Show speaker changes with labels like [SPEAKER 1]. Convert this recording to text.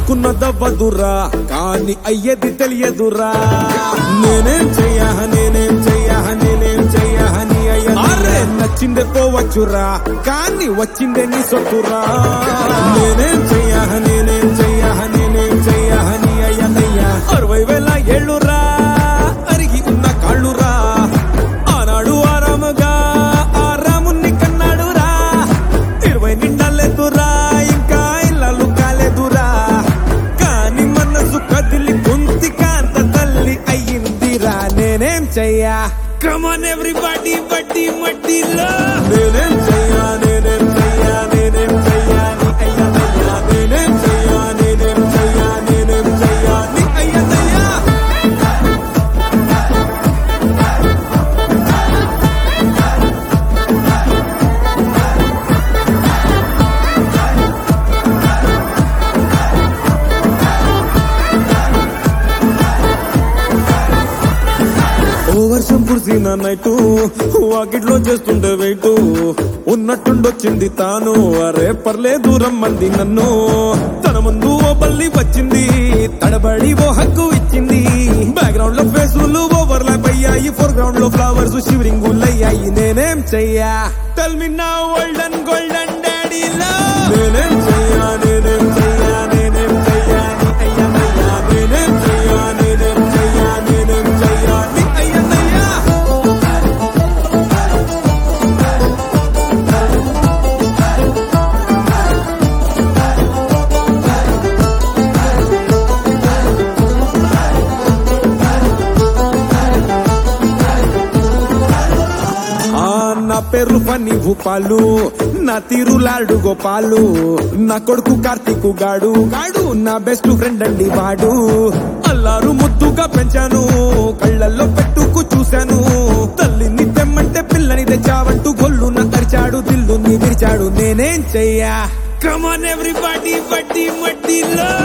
[SPEAKER 1] అనుకున్నదవ్వదురా కానీ అయ్యేది తెలియదురా నేనేం చెయ్యా నేనేం చెయ్యా నేనేం చెయ్యా నీ అయ్య అరే నచ్చిందే పోవచ్చురా కానీ వచ్చిందే నీ సొత్తురా నేనేం చెయ్యా నేనేం చెయ్యా నేనేం చెయ్యా నీ అయ్యనయ్యా అరవై వేల ఏళ్ళురా అరిగి ఉన్న కాళ్ళురా ఆనాడు ఆరాముగా ఆరాముని కన్నాడురా ఇరవై నిండలేదురా ఇంకా ఇళ్ళలు కాలేదురా కాని మనసు కదిలి కుంతి కాంత తల్లి అయ్యిందిరా నేనేం చెయ్యా కమాన్ ఎవ్రీబడి బడ్డి మట్టిలో నేనేం చెయ్యా నేనేం చెయ్యా నేనేం చెయ్యా నీ అయ్యనయ్యా నేనేం చెయ్యా నేనేం చెయ్యా నేనేం చెయ్యా నీ అయ్యనయ్యా ఓ వర్షం కురిసిన నైటు వాకిట్లో చేస్తుంటే వెయిటు ఉన్నట్టుండొచ్చింది తాను అరే పర్లే దూరం మంది నన్ను తన ముందు ఓ బల్లి వచ్చింది తడబడి ఓ హక్కు ఇచ్చింది బ్యాక్గ్రౌండ్ లో ఫేసులు ఓవర్ ల్యాప్ అయ్యాయి ఫోర్ గ్రౌండ్ లో ఫ్లవర్స్ షివరింగ్ అయ్యాయి నేనేం చెయ్యా టెల్ మీ నా గోల్డెన్ గోల్డెన్ డాడీ నేనేం చెయ్యా నేనేం చెయ్యా నేనేం చెయ్యా నీ అయ్యనయ్యా నేనేం చెయ్యా నేనేం చెయ్యా నేనేం చెయ్యా నీ అయ్యనయ్యా ఆ నా పేరు ఫని భూపాలు నా తీరు లాడు గోపాలు నా కొడుకు కార్తీకు గాడు గాడు నా బెస్ట్ ఫ్రెండ్ అండి వాడు అల్లారు ముద్దుగా పెంచాను కళ్ళల్లో పెట్టుకు చూశాను తల్లిని తెమ్మంటే పిల్లని తెచ్చావంటూ గొల్లు నా అరిచాడు దిల్లు నీ విరిచాడు నేనేం చెయ్యా కమాన్ ఎవ్రీబడి బడ్డి మట్టిలో